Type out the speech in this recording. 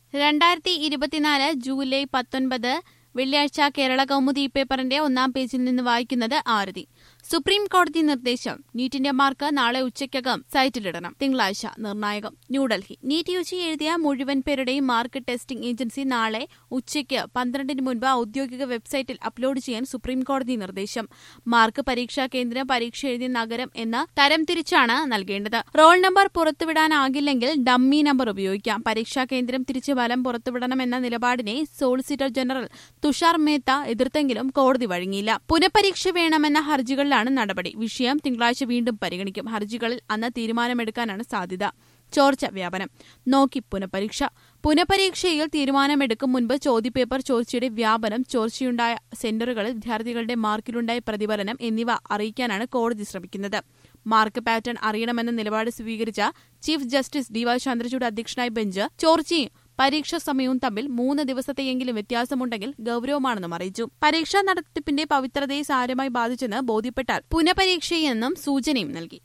രണ്ടായിരത്തി ഇരുപത്തിനാല് ജൂലൈ പത്തൊൻപത് വെള്ളിയാഴ്ച കേരള കൗമുദി പേപ്പറിന്റെ ഒന്നാം പേജിൽ നിന്ന് വായിക്കുന്നത് ആരതി സുപ്രീം കോടതി നിർദ്ദേശം നീറ്റിന്റെ മാർക്ക് നാളെ ഉച്ചയ്ക്കകം സൈറ്റിലിടണം തിങ്കളാഴ്ച നിർണായകം ന്യൂഡൽഹി നീറ്റ് യു ജി എഴുതിയ മുഴുവൻ പേരുടെയും മാർക്ക് ടെസ്റ്റിംഗ് ഏജൻസി നാളെ ഉച്ചയ്ക്ക് പന്ത്രണ്ടിന് മുൻപ് ഔദ്യോഗിക വെബ്സൈറ്റിൽ അപ്ലോഡ് ചെയ്യാൻ സുപ്രീം കോടതി നിർദ്ദേശം മാർക്ക് പരീക്ഷാ കേന്ദ്രം പരീക്ഷ എഴുതിയ നഗരം എന്ന തരം തിരിച്ചാണ് നൽകേണ്ടത് റോൾ നമ്പർ പുറത്തുവിടാനാകില്ലെങ്കിൽ ഡമ്മി നമ്പർ ഉപയോഗിക്കാം പരീക്ഷാ കേന്ദ്രം തിരിച്ച് ഫലം പുറത്തുവിടണമെന്ന നിലപാടിനെ സോളിസിറ്റർ ജനറൽ തുഷാർ മേത്ത എതിർത്തെങ്കിലും കോടതി വഴങ്ങിയില്ല പുനഃപരീക്ഷ വേണമെന്ന ഹർജികളിലാണ് നടപടി വിഷയം തിങ്കളാഴ്ച വീണ്ടും പരിഗണിക്കും ഹർജികളിൽ അന്ന് തീരുമാനമെടുക്കാനാണ് സാധ്യത ചോർച്ച വ്യാപനം നോക്കി പുനഃപരീക്ഷ പുനഃപരീക്ഷയിൽ തീരുമാനമെടുക്കും മുൻപ് ചോദ്യപേപ്പർ ചോർച്ചയുടെ വ്യാപനം ചോർച്ചയുണ്ടായ സെന്ററുകളിൽ വിദ്യാർത്ഥികളുടെ മാർക്കിലുണ്ടായ പ്രതിഫലനം എന്നിവ അറിയിക്കാനാണ് കോടതി ശ്രമിക്കുന്നത് മാർക്ക് പാറ്റേൺ അറിയണമെന്ന നിലപാട് സ്വീകരിച്ച chief justice D Y Chandrachud അധ്യക്ഷനായ ബെഞ്ച് ചോർച്ചയും പരീക്ഷാ സമയവും തമ്മിൽ മൂന്ന് ദിവസത്തെയെങ്കിലും വ്യത്യാസമുണ്ടെങ്കിൽ ഗൌരവമാണെന്നും അറിയിച്ചു പരീക്ഷാ നടത്തിപ്പിന്റെ പവിത്രതയെ സാരമായി ബാധിച്ചെന്ന് ബോധ്യപ്പെട്ടാൽ പുനഃപരീക്ഷയെന്നും സൂചനയും നൽകി